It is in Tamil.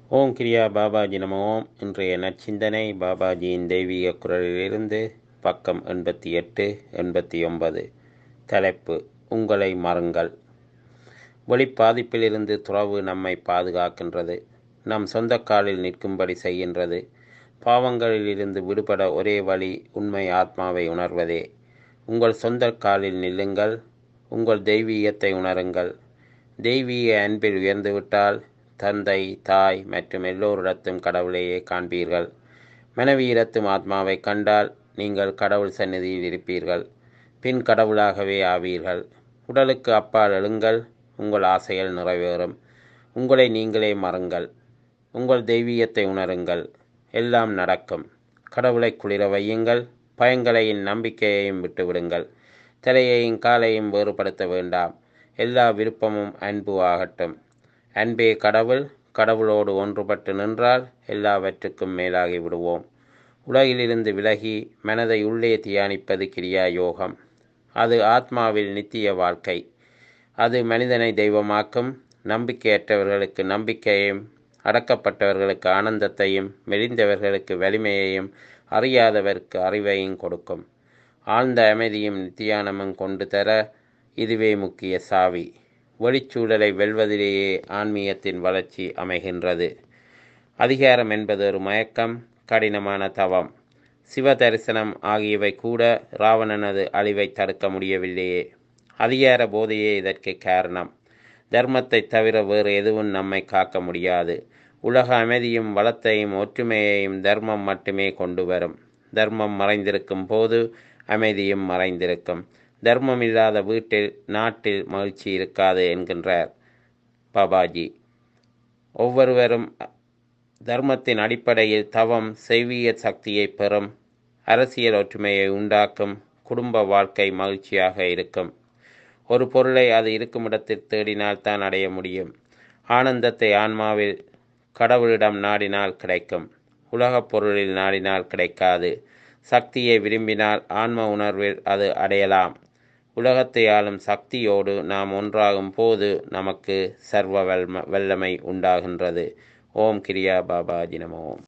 ஓம் கிரியா பாபாஜி நம ஓம் இன்றைய நற்சிந்தனை பாபாஜியின் தெய்வீக குரலிலிருந்து பக்கம் எண்பத்தி எட்டு எண்பத்தி ஒன்பது தலைப்பு உங்களை மறுங்கள் வெளிப்பாதிப்பிலிருந்து துறவு நம்மை பாதுகாக்கின்றது நம் சொந்த காலில் நிற்கும்படி செய்கின்றது பாவங்களிலிருந்து விடுபட ஒரே வழி உண்மை ஆத்மாவை உணர்வதே உங்கள் சொந்த காலில் நில்லுங்கள் உங்கள் தெய்வீகத்தை உணருங்கள் தெய்வீக அன்பில் உயர்ந்துவிட்டால் தந்தை தாய் மற்றும் எல்லோரிடத்தும் கடவுளையே காண்பீர்கள் மனைவியிடத்தும் ஆத்மாவை கண்டால் நீங்கள் கடவுள் சந்நிதியில் இருப்பீர்கள் பின் கடவுளாகவே ஆவீர்கள் உடலுக்கு அப்பால் எழுங்கள் உங்கள் ஆசைகள் நிறைவேறும் உங்களை நீங்களே மறுங்கள் உங்கள் தெய்வீகத்தை உணருங்கள் எல்லாம் நடக்கும் கடவுளை குளிர வையுங்கள் பயங்களையும் நம்பிக்கையையும் விட்டுவிடுங்கள் தலையையும் காலையும் வேறுபடுத்த வேண்டாம் எல்லா விருப்பமும் அன்பு ஆகட்டும் அன்பே கடவுள் கடவுளோடு ஒன்றுபட்டு நின்றால் எல்லாவற்றுக்கும் மேலாகி விடுவோம் உலகிலிருந்து விலகி மனதை உள்ளே தியானிப்பது கிரியா யோகம் அது ஆத்மாவில் நித்திய வாழ்க்கை அது மனிதனை தெய்வமாக்கும் நம்பிக்கையற்றவர்களுக்கு நம்பிக்கையையும் அடக்கப்பட்டவர்களுக்கு ஆனந்தத்தையும் மெலிந்தவர்களுக்கு வலிமையையும் அறியாதவருக்கு அறிவையும் கொடுக்கும் ஆழ்ந்த அமைதியும் நித்தியானமும் கொண்டு தர இதுவே முக்கிய சாவி வெளிச்சூழலை வெல்வதிலேயே ஆன்மீகத்தின் வளர்ச்சி அமைகின்றது அதிகாரம் என்பது ஒரு மயக்கம் கடினமான தவம் சிவ தரிசனம் ஆகியவை கூட ராவணனது அழிவை தடுக்க முடியவில்லையே அதிகார போதையே இதற்கு காரணம் தர்மத்தை தவிர வேறு எதுவும் நம்மை காக்க முடியாது உலக அமைதியும் வளத்தையும் ஒற்றுமையையும் தர்மம் மட்டுமே கொண்டு வரும் தர்மம் மறைந்திருக்கும் போது அமைதியும் மறைந்திருக்கும் தர்மம் இல்லாத வீட்டில் நாட்டில் மகிழ்ச்சி இருக்காது என்கின்றார் பாபாஜி ஒவ்வொருவரும் தர்மத்தின் அடிப்படையில் தவம் செய்வீக சக்தியை பெறும் அரசியல் ஒற்றுமையை உண்டாக்கும் குடும்ப வாழ்க்கை மகிழ்ச்சியாக இருக்கும் ஒரு பொருளை அது இருக்கும் இடத்தில் தேடினால் தான் அடைய முடியும் ஆனந்தத்தை ஆன்மாவில் கடவுளிடம் நாடினால் கிடைக்கும் உலகப் பொருளில் நாடினால் கிடைக்காது சக்தியை விரும்பினால் ஆன்ம உணர்வில் அது அடையலாம் உலகத்தை ஆளும் சக்தியோடு நாம் ஒன்றாகும் போது நமக்கு சர்வ வல்லமை உண்டாகின்றது ஓம் கிரியா பாபாஜி நம ஓம்